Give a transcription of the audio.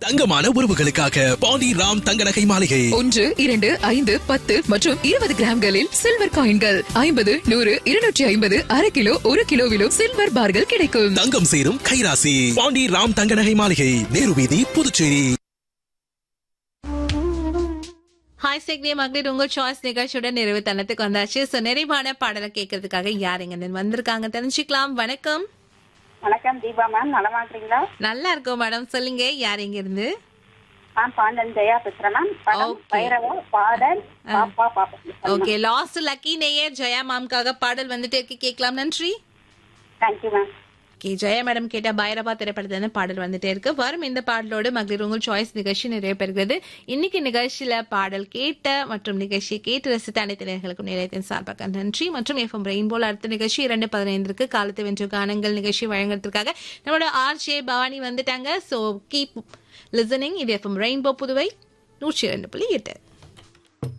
தங்கமான உறவுகளுக்காக பாண்டி ராம் தங்க நகை மாளிகை ஒன்று இரண்டு ஐந்து பத்து மற்றும் இருபது கிராம்களில் சில்வர் காயின்கள் ஐம்பது நூறு இருநூற்றி ஐம்பது அரை கிலோ ஒரு கிலோவிலும் சில்வர் பார்கள் கிடைக்கும் தங்கம் சேரும் கைராசி பாண்டி ராம் தங்க நகை மாளிகை நேரு வீதி புதுச்சேரி ஹாய் செக்னே மகளிர் உங்க சாய்ஸ் நிகழ்ச்சியோட நிறைவு தனத்துக்கு வந்தாச்சு ஸோ நிறைவான பாடலை கேட்கறதுக்காக யார் எங்க வந்திருக்காங்க தெரிஞ்சுக்கலாம் வணக்கம் வணக்கம் தீபா மேம் நலமா இருக்கீங்களா நல்லா இருக்கோம் மேடம் சொல்லுங்க யார் எங்க இருந்து நான் பாண்டன் ஜெயா பேசுறேன் மேம் படம் Okay. பைரவ பாடல் பாப்பா பாப்பா ஓகே லாஸ்ட் லக்கி நேயர் ஜெயா மேம்காக பாடல் வந்துட்டு இருக்கு கேட்கலாம் நன்றி thank you ma'am okay Jaya madam கேட்ட பைரவா திரைப்படத்துல பாடல் வந்துட்டே இருக்கு வரும் இந்த பாடலோடு மகளிர் உங்கள் சாய்ஸ் நிகழ்ச்சி நிறைய பெறுகிறது இன்னைக்கு நிகழ்ச்சியில பாடல் கேட்ட மற்றும் நிகழ்ச்சியை கேட்டு ரசித்த அனைத்து நேர்களுக்கும் நிலையத்தின் சார்பாக நன்றி மற்றும் எஃப்எம் ரெயின்போல் அடுத்த நிகழ்ச்சி இரண்டு பதினைந்திற்கு காலத்து வென்ற கானங்கள் நிகழ்ச்சி வழங்குறதுக்காக நம்மளோட ஆர் ஜே பவானி வந்துட்டாங்க ஸோ கீப் லிசனிங் இது எஃப்எம் ரெயின்போ புதுவை நூற்றி இரண்டு புள்ளி எட்டு